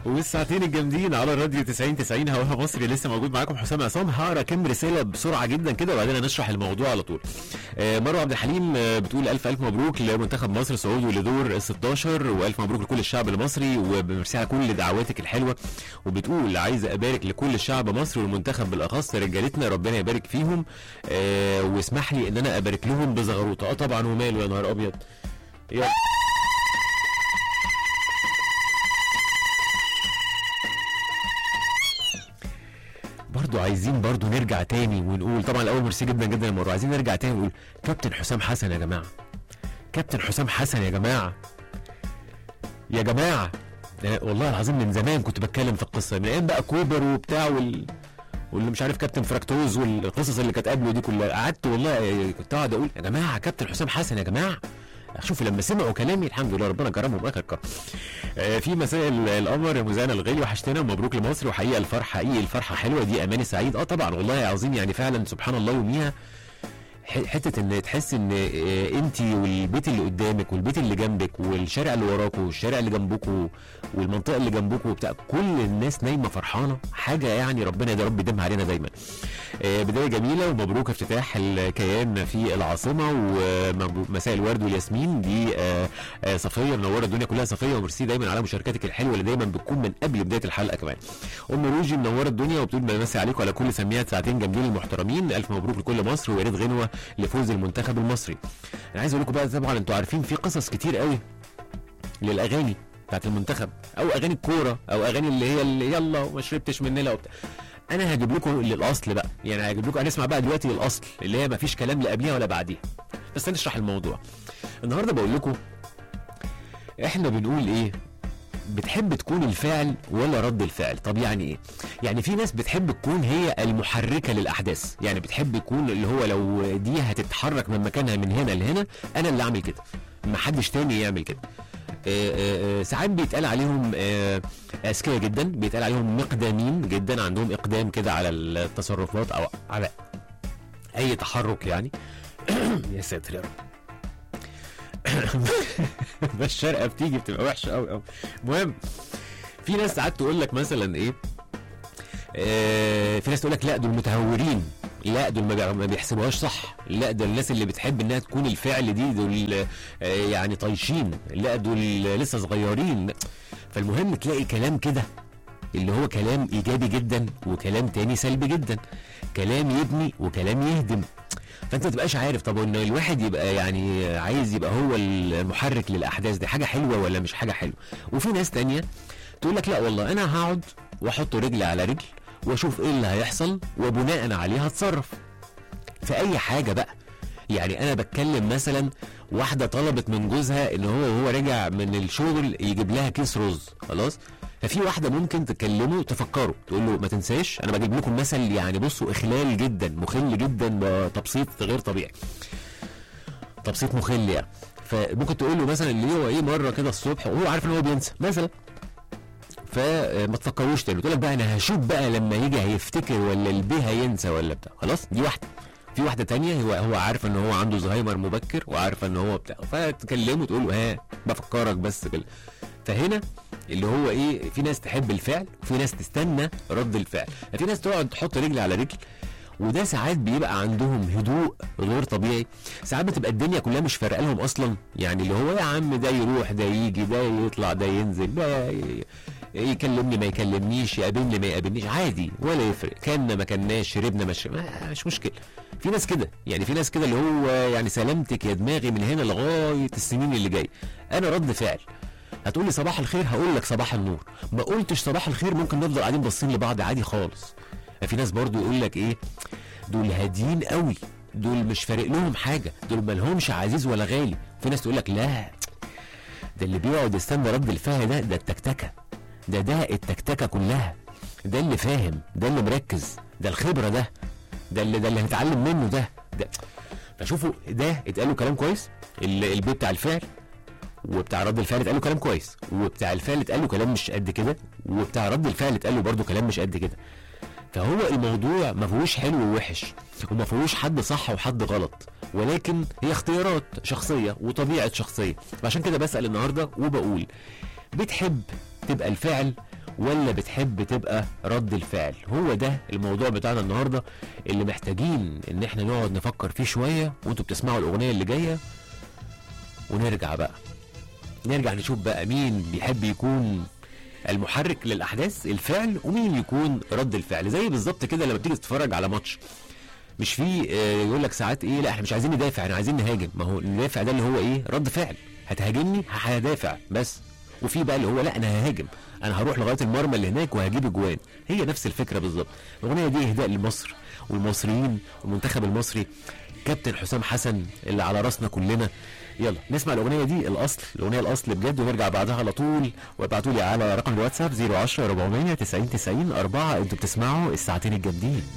والساعتين الجامدين على الراديو 90 90 هواها مصري لسه موجود معاكم حسام عصام هقرا كام رساله بسرعه جدا كده وبعدين هنشرح الموضوع على طول. آه، مروه عبد الحليم آه، بتقول الف الف مبروك لمنتخب مصر صعوده لدور ال 16 والف مبروك لكل الشعب المصري وبميرسي على كل دعواتك الحلوه وبتقول عايزه ابارك لكل الشعب مصر والمنتخب بالاخص رجالتنا ربنا يبارك فيهم آه، واسمح لي ان انا ابارك لهم بزغروطه اه طبعا وماله يا نهار ابيض يلا برضو عايزين برضو نرجع تاني ونقول طبعا الاول ميرسي جدا جدا يا مروه عايزين نرجع تاني ونقول كابتن حسام حسن يا جماعه كابتن حسام حسن يا جماعه يا جماعه ده والله العظيم من زمان كنت بتكلم في القصه من ايام بقى كوبر وبتاع وال واللي مش عارف كابتن فراكتوز والقصص اللي كانت قبله دي كلها قعدت والله كنت قاعد اقول يا جماعه كابتن حسام حسن يا جماعه شوف لما سمعوا كلامي الحمد لله ربنا كرمهم اخر كرم آه، في مساء ال- القمر يا مزانا الغالي وحشتنا ومبروك لمصر وحقيقه الفرحه حقيقي الفرحه حلوه دي اماني سعيد اه طبعا والله عظيم يعني فعلا سبحان الله يوميها ح- حته ان تحس ان انت والبيت اللي قدامك والبيت اللي جنبك والشارع اللي وراكوا والشارع اللي جنبكوا والمنطقه اللي جنبكوا وبتاع كل الناس نايمه فرحانه حاجه يعني ربنا يا رب يديمها علينا دايما آه، بدايه جميله ومبروك افتتاح الكيان في العاصمه ومساء الورد والياسمين دي آه، آه، صفيه منوره الدنيا كلها صفيه وميرسي دايما على مشاركتك الحلوه اللي دايما بتكون من قبل بدايه الحلقه كمان ام روجي منوره الدنيا وبتقول بمسي عليكم على كل سميات ساعتين جامدين المحترمين الف مبروك لكل مصر ويا ريت غنوه لفوز المنتخب المصري انا عايز اقول لكم بقى طبعا انتوا عارفين في قصص كتير قوي للاغاني بتاعت المنتخب او اغاني الكوره او اغاني اللي هي اللي يلا وما شربتش مننا وبتاع انا هجيب لكم للاصل بقى يعني هجيب لكم هنسمع بقى دلوقتي الاصل اللي هي ما فيش كلام لا قبليها ولا بعديها بس نشرح الموضوع النهارده بقول لكم احنا بنقول ايه بتحب تكون الفعل ولا رد الفعل طب يعني ايه يعني في ناس بتحب تكون هي المحركه للاحداث يعني بتحب يكون اللي هو لو دي هتتحرك من مكانها من هنا لهنا انا اللي اعمل كده ما حدش تاني يعمل كده آه، آه، آه، ساعات بيتقال عليهم آه، اذكياء جدا بيتقال عليهم مقدامين جدا عندهم اقدام كده على التصرفات او على اي تحرك يعني يا ساتر يا رب بس الشرقه بتيجي بتبقى وحشه قوي قوي المهم في ناس ساعات تقول لك مثلا ايه آه في ناس تقول لك لا دول متهورين لا دول ما بيع- ما بيحسبوهاش صح لا ده الناس اللي بتحب انها تكون الفعل دي دول آه يعني طايشين لا دول لسه صغيرين فالمهم تلاقي كلام كده اللي هو كلام ايجابي جدا وكلام تاني سلبي جدا كلام يبني وكلام يهدم فانت ما تبقاش عارف طب ان الواحد يبقى يعني عايز يبقى هو المحرك للاحداث دي حاجه حلوه ولا مش حاجه حلوه وفي ناس تانية تقول لك لا والله انا هقعد واحط رجل على رجل واشوف ايه اللي هيحصل وبناء عليه هتصرف في اي حاجه بقى يعني انا بتكلم مثلا واحده طلبت من جوزها ان هو وهو راجع من الشغل يجيب لها كيس رز خلاص ففي واحده ممكن تكلمه تفكره تقول له ما تنساش انا بجيب لكم مثل يعني بصوا اخلال جدا مخل جدا تبسيط غير طبيعي تبسيط مخل يعني فممكن تقول له مثلا اللي هو ايه مره كده الصبح وهو عارف ان هو بينسى مثلا فما تفكروش تاني تقول لك بقى انا هشوف بقى لما يجي هيفتكر ولا البي هينسى ولا بتاع خلاص دي واحده في واحده تانية هو هو عارف ان هو عنده زهايمر مبكر وعارف ان هو بتاع فتكلمه تقول له ها بفكرك بس كده فهنا اللي هو ايه في ناس تحب الفعل وفي ناس تستنى رد الفعل في ناس تقعد تحط رجل على رجل وده ساعات بيبقى عندهم هدوء غير طبيعي ساعات بتبقى الدنيا كلها مش فارقه لهم اصلا يعني اللي هو يا عم ده يروح ده يجي ده يطلع ده ينزل ده ي- يكلمني ما يكلمنيش يقابلني ما يقابلنيش عادي ولا يفرق كنا ما كناش شربنا مش ما- مش مشكله في ناس كده يعني في ناس كده اللي هو يعني سلامتك يا دماغي من هنا لغايه السنين اللي جايه انا رد فعل هتقولي صباح الخير هقول لك صباح النور ما قلتش صباح الخير ممكن نفضل قاعدين باصين لبعض عادي خالص في ناس برضو يقول لك ايه دول هاديين قوي دول مش فارق لهم حاجه دول ما لهمش عزيز ولا غالي في ناس تقول لك لا ده اللي بيقعد يستنى رد الفعل ده ده التكتكه ده ده التكتكه كلها ده اللي فاهم ده اللي مركز ده الخبره ده ده اللي ده اللي هنتعلم منه ده ده فشوفوا ده اتقال له كلام كويس ال- البي بتاع الفعل وبتاع رد الفعل اتقال له كلام كويس وبتاع الفعل اتقال له كلام مش قد كده وبتاع رد الفعل اتقال له برضه كلام مش قد كده فهو الموضوع ما فيهوش حلو ووحش وما فيهوش حد صح وحد غلط ولكن هي اختيارات شخصيه وطبيعه شخصيه فعشان كده بسال النهارده وبقول بتحب تبقى الفعل ولا بتحب تبقى رد الفعل هو ده الموضوع بتاعنا النهارده اللي محتاجين ان احنا نقعد نفكر فيه شويه وانتوا بتسمعوا الاغنيه اللي جايه ونرجع بقى نرجع نشوف بقى مين بيحب يكون المحرك للاحداث الفعل ومين يكون رد الفعل زي بالظبط كده لما بتيجي تتفرج على ماتش مش في آه، يقول لك ساعات ايه لا احنا مش عايزين ندافع احنا عايزين نهاجم ما هو الدافع ده اللي هو ايه رد فعل هتهاجمني هدافع بس وفي بقى اللي هو لا انا ههاجم انا هروح لغايه المرمى اللي هناك وهجيب اجوان هي نفس الفكره بالظبط الاغنيه دي اهداء لمصر والمصريين والمنتخب المصري كابتن حسام حسن اللي على راسنا كلنا يلا نسمع الاغنيه دي الاصل الاغنيه الاصل بجد ونرجع بعدها على طول وابعتوا لي على رقم الواتساب 010 400 90 90 4 انتوا بتسمعوا الساعتين الجامدين